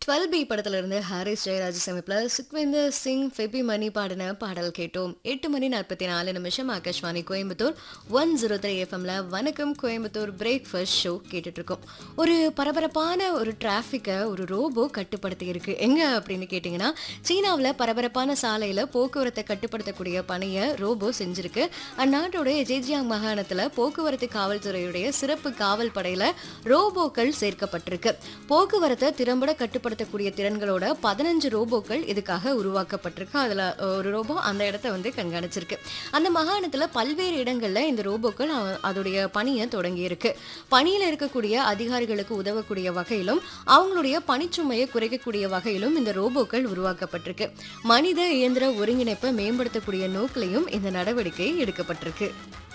twelve B படத்துல இருந்து ஹாரிஸ் ஜெயராஜ் சமைப்பில் சுக்விந்தர் சிங் ஃபெபி மணி பாடின பாடல் கேட்டோம் எட்டு மணி நாற்பத்தி நாலு நிமிஷம் Akashvani Coimbatore one zero three எஃப்எம்ல வணக்கம் கோயம்புத்தூர் பிரேக்ஃபாஸ்ட் ஷோ கேட்டுட்டு இருக்கோம் ஒரு பரபரப்பான ஒரு டிராஃபிக்கை ஒரு ரோபோ கட்டுப்படுத்தி இருக்கு எங்க அப்படின்னு கேட்டிங்கன்னா சீனாவில் பரபரப்பான சாலையில் போக்குவரத்தை கட்டுப்படுத்தக்கூடிய பணியை ரோபோ செஞ்சிருக்கு அந்நாட்டோட ஜேஜியாங் மாகாணத்தில் போக்குவரத்து காவல்துறையுடைய சிறப்பு காவல் படையில் ரோபோக்கள் சேர்க்கப்பட்டிருக்கு போக்குவரத்தை திறம்பட கட்டுப்படுத்தக்கூடிய திறன்களோட பதினஞ்சு ரோபோக்கள் இதுக்காக உருவாக்கப்பட்டிருக்கு அதில் ஒரு ரோபோ அந்த இடத்த வந்து கண்காணிச்சிருக்கு அந்த மாகாணத்தில் பல்வேறு இடங்களில் இந்த ரோபோக்கள் அவ- அதோடைய பணியை தொடங்கியிருக்கு பணியில் இருக்கக்கூடிய அதிகாரிகளுக்கு உதவக்கூடிய வகையிலும் அவங்களுடைய பணிச்சுமையை குறைக்கக்கூடிய வகையிலும் இந்த ரோபோக்கள் உருவாக்கப்பட்டிருக்கு மனித இயந்திர ஒருங்கிணைப்பை மேம்படுத்தக்கூடிய நோக்கிலையும் இந்த நடவடிக்கை எடுக்கப்பட்டிருக்கு